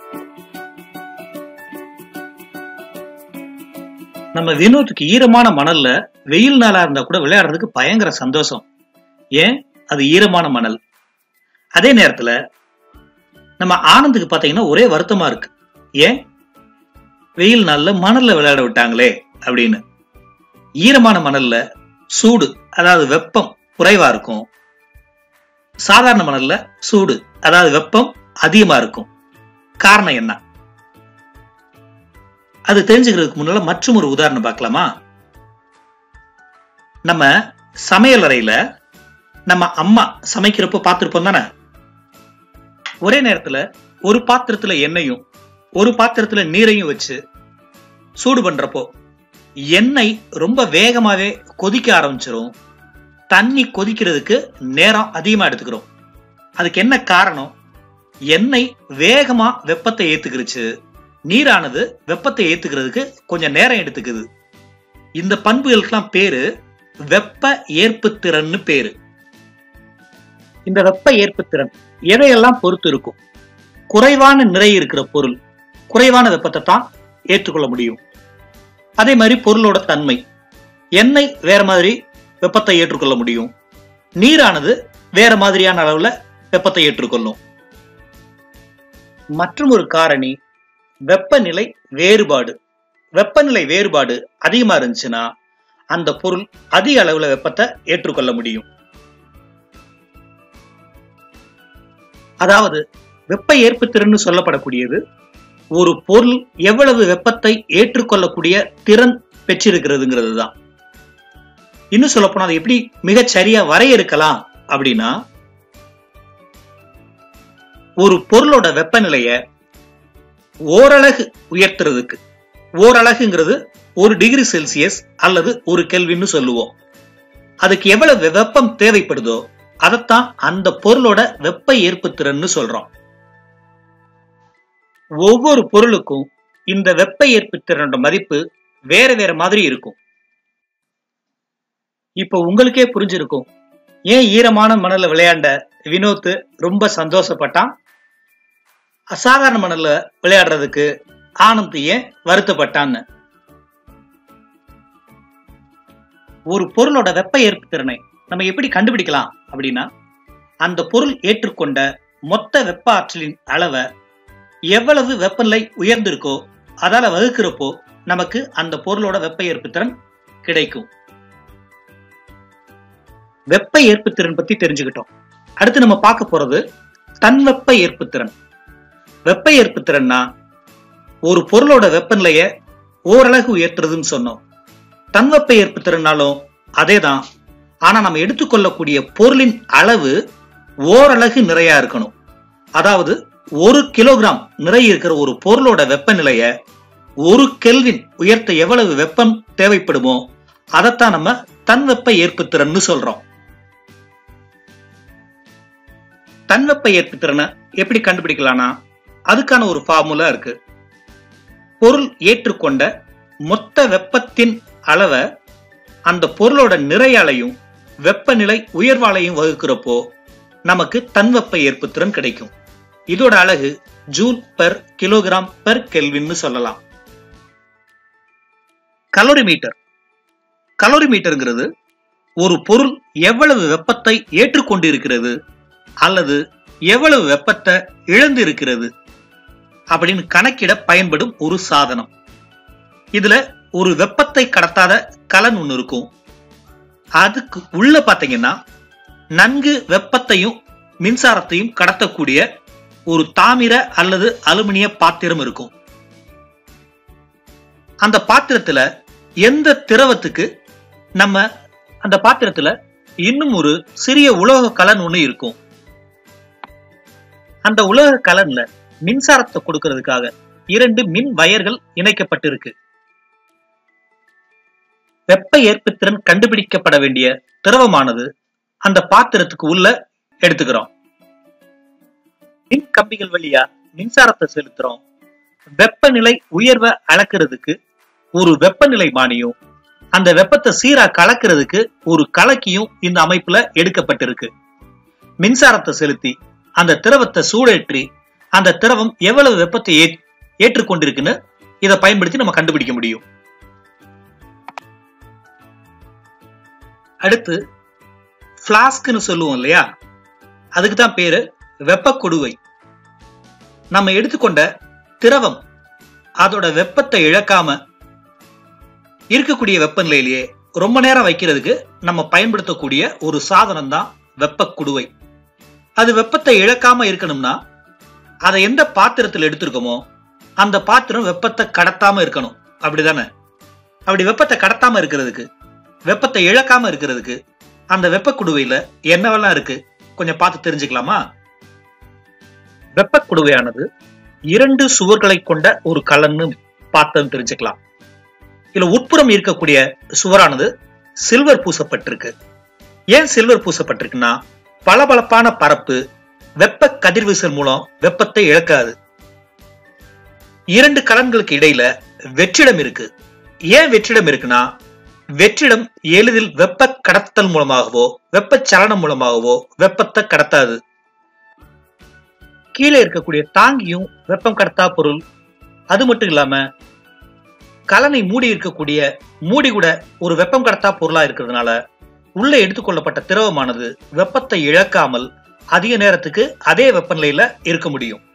நம்ம வினோத்துக்கு ஈரமான மணல்ல வெயில் நாளா இருந்தா கூட விளையாடுறதுக்கு பயங்கர சந்தோஷம் ஏன் அது ஈரமான மணல் அதே நேரத்துல நம்ம ஆனந்துக்கு பாத்தீங்கன்னா ஒரே வருத்தமா இருக்கு ஏன் வெயில் நாள்ல மணல்ல விளையாட விட்டாங்களே அப்படின்னு ஈரமான மணல்ல சூடு அதாவது வெப்பம் குறைவா இருக்கும் சாதாரண மணல்ல சூடு அதாவது வெப்பம் அதிகமா இருக்கும் காரணம் என்ன அது தெரிஞ்சுக்கிறதுக்கு முன்னால மற்றும் ஒரு உதாரணம் பார்க்கலாமா நம்ம சமையல் அறையில நம்ம அம்மா சமைக்கிறப்போ பார்த்திருப்போம் தானே ஒரே நேரத்துல ஒரு பாத்திரத்துல எண்ணெயும் ஒரு பாத்திரத்துல நீரையும் வச்சு சூடு பண்றப்போ எண்ணெய் ரொம்ப வேகமாவே கொதிக்க ஆரம்பிச்சிரும் தண்ணி கொதிக்கிறதுக்கு நேரம் அதிகமா எடுத்துக்கிறோம் அதுக்கு என்ன காரணம் எண்ணெய் வேகமா வெப்பத்தை ஏத்துக்கிருச்சு நீரானது வெப்பத்தை ஏத்துக்கிறதுக்கு கொஞ்சம் நேரம் எடுத்துக்குது இந்த பண்புகளுக்கெல்லாம் பேரு வெப்ப ஏற்புத்திறன்னு பேரு இந்த வெப்ப ஏற்புத்திறன் எதையெல்லாம் பொறுத்து இருக்கும் குறைவான நிறை இருக்கிற பொருள் குறைவான வெப்பத்தை தான் ஏற்றுக்கொள்ள முடியும் அதே மாதிரி பொருளோட தன்மை எண்ணெய் வேற மாதிரி வெப்பத்தை ஏற்றுக்கொள்ள முடியும் நீரானது வேற மாதிரியான அளவுல வெப்பத்தை ஏற்றுக்கொள்ளும் மற்றும் ஒரு காரணி வெப்பநிலை வேறுபாடு வெப்பநிலை வேறுபாடு அதிகமா இருந்துச்சுன்னா அந்த பொருள் அதிக அளவுல வெப்பத்தை ஏற்றுக்கொள்ள முடியும் அதாவது வெப்ப ஏற்புத்திறன் சொல்லப்படக்கூடியது ஒரு பொருள் எவ்வளவு வெப்பத்தை ஏற்றுக்கொள்ளக்கூடிய திறன் பெற்றிருக்கிறதுங்கிறது தான் இன்னும் சொல்ல போனா அதை எப்படி மிகச் சரியா வரையறுக்கலாம் அப்படின்னா ஒரு பொருளோட வெப்பநிலைய ஓரலகு உயர்த்துறதுக்கு ஓரலகுங்கிறது ஒரு டிகிரி செல்சியஸ் அல்லது ஒரு கெல்வின்னு சொல்லுவோம் அதுக்கு எவ்வளவு வெப்பம் தேவைப்படுதோ அதைத்தான் அந்த பொருளோட வெப்ப ஏற்புத்திறன்னு சொல்றோம் ஒவ்வொரு பொருளுக்கும் இந்த வெப்ப ஏற்புத்திறனோட மதிப்பு வேற வேற மாதிரி இருக்கும் இப்ப உங்களுக்கே புரிஞ்சிருக்கும் ஏன் ஈரமான மணல்ல விளையாண்ட வினோத் ரொம்ப சந்தோஷப்பட்டான் அசாதாரண மணல்ல விளையாடுறதுக்கு ஆனந்த் ஏன் வருத்தப்பட்டான்னு ஒரு பொருளோட வெப்ப ஏற்புத்திறனை நம்ம எப்படி கண்டுபிடிக்கலாம் அப்படின்னா அந்த பொருள் ஏற்றுக்கொண்ட மொத்த வெப்ப ஆற்றலின் அளவை எவ்வளவு வெப்பநிலை உயர்ந்திருக்கோ அதால வகுக்கிறப்போ நமக்கு அந்த பொருளோட வெப்ப ஏற்புத்திறன் கிடைக்கும் வெப்ப ஏற்புத்திறன் பத்தி தெரிஞ்சுக்கிட்டோம் அடுத்து நம்ம பார்க்க போறது தன்வெப்ப ஏற்புத்திறன் வெப்ப ஏற்புத்திறன்னா ஒரு பொருளோட வெப்பநிலைய ஓரளவு உயர்த்துறதுன்னு சொன்னோம் தன்வெப்ப ஏற்புத்திறனாலும் அதேதான் ஆனா நம்ம எடுத்துக்கொள்ளக்கூடிய பொருளின் அளவு ஓரளவு நிறையா இருக்கணும் அதாவது ஒரு கிலோகிராம் நிறை இருக்கிற ஒரு பொருளோட வெப்பநிலைய ஒரு கெல்வின் உயர்த்த எவ்வளவு வெப்பம் தேவைப்படுமோ அதைத்தான் நம்ம தன்வெப்ப ஏற்புத்திறன்னு சொல்றோம் தன்வெப்ப ஏற்புத்திறனை எப்படி கண்டுபிடிக்கலாம்னா அதுக்கான ஒரு ஃபார்முலா இருக்கு பொருள் ஏற்றுக்கொண்ட மொத்த வெப்பத்தின் அளவை அந்த பொருளோட நிறையாலையும் வெப்பநிலை உயர்வாலையும் வகுக்கிறப்போ நமக்கு தன்வெப்ப ஏற்புத்திறன் கிடைக்கும் இதோட அழகு ஜூல் பெர் கிலோகிராம் பெர் கெல்வின்னு சொல்லலாம் கலோரிமீட்டர் கலோரிமீட்டருங்கிறது ஒரு பொருள் எவ்வளவு வெப்பத்தை ஏற்றுக்கொண்டிருக்கிறது அல்லது எவ்வளவு வெப்பத்தை இழந்து இருக்கிறது அப்படின்னு கணக்கிட பயன்படும் ஒரு சாதனம் இதுல ஒரு வெப்பத்தை கடத்தாத கலன் ஒண்ணு இருக்கும் அதுக்கு உள்ள பாத்தீங்கன்னா நன்கு வெப்பத்தையும் மின்சாரத்தையும் கடத்தக்கூடிய ஒரு தாமிர அல்லது அலுமினிய பாத்திரம் இருக்கும் அந்த பாத்திரத்துல எந்த திரவத்துக்கு நம்ம அந்த பாத்திரத்துல இன்னும் ஒரு சிறிய உலோக கலன் ஒண்ணு இருக்கும் அந்த உலோக கலன்ல மின்சாரத்தை கொடுக்கறதுக்காக இரண்டு மின் வயர்கள் இணைக்கப்பட்டிருக்கு வெப்ப ஏற்புத்திறன் கண்டுபிடிக்கப்பட வேண்டிய திரவமானது அந்த பாத்திரத்துக்கு உள்ள எடுத்துக்கிறோம் மின் கம்பிகள் வழியா மின்சாரத்தை செலுத்துறோம் வெப்பநிலை உயர்வை அளக்கிறதுக்கு ஒரு வெப்பநிலை மானியும் அந்த வெப்பத்தை சீரா கலக்கிறதுக்கு ஒரு கலக்கியும் இந்த அமைப்புல எடுக்கப்பட்டிருக்கு மின்சாரத்தை செலுத்தி அந்த திரவத்தை சூடேற்றி அந்த திரவம் எவ்வளவு வெப்பத்தை ஏ- ஏற்றுக்கொண்டிருக்குன்னு இதை பயன்படுத்தி நம்ம கண்டுபிடிக்க முடியும் அடுத்து பிளாஸ்க்னு சொல்லுவோம் இல்லையா அதுக்கு தான் பேரு வெப்ப கொடுவை நம்ம எடுத்துக்கொண்ட திரவம் அதோட வெப்பத்தை இழக்காம இருக்கக்கூடிய வெப்பநிலையிலேயே ரொம்ப நேரம் வைக்கிறதுக்கு நம்ம பயன்படுத்தக்கூடிய ஒரு சாதனம் தான் வெப்ப குடுவை அது வெப்பத்தை இழக்காம இருக்கணும்னா அதை எந்த பாத்திரத்தில் எடுத்திருக்கோமோ அந்த பாத்திரம் வெப்பத்தை கடத்தாம இருக்கணும் அப்படிதானே அப்படி வெப்பத்தை கடத்தாம இருக்கிறதுக்கு வெப்பத்தை இழக்காம இருக்கிறதுக்கு அந்த வெப்ப குடுவையில என்னவெல்லாம் இருக்கு கொஞ்சம் பார்த்து தெரிஞ்சுக்கலாமா வெப்ப குடுவையானது இரண்டு சுவர்களை கொண்ட ஒரு கலன்னு பார்த்தோம் தெரிஞ்சுக்கலாம் இதுல உட்புறம் இருக்கக்கூடிய சுவரானது சில்வர் பூசப்பட்டிருக்கு ஏன் சில்வர் பூசப்பட்டிருக்குன்னா பளபளப்பான பரப்பு வெப்ப கதிர்வீசல் மூலம் வெப்பத்தை இழக்காது இரண்டு கலன்களுக்கு இடையில வெற்றிடம் இருக்கு ஏன் வெற்றிடம் இருக்குன்னா வெற்றிடம் எளிதில் வெப்ப கடத்தல் மூலமாகவோ வெப்ப சலனம் மூலமாகவோ வெப்பத்தை கடத்தாது கீழே இருக்கக்கூடிய தாங்கியும் வெப்பம் கடத்தா பொருள் அது மட்டும் இல்லாம கலனை மூடி இருக்கக்கூடிய மூடி கூட ஒரு வெப்பம் கடத்தா பொருளா இருக்கிறதுனால உள்ளே எடுத்துக்கொள்ளப்பட்ட திரவமானது வெப்பத்தை இழக்காமல் அதிக நேரத்துக்கு அதே வெப்பநிலையில இருக்க முடியும்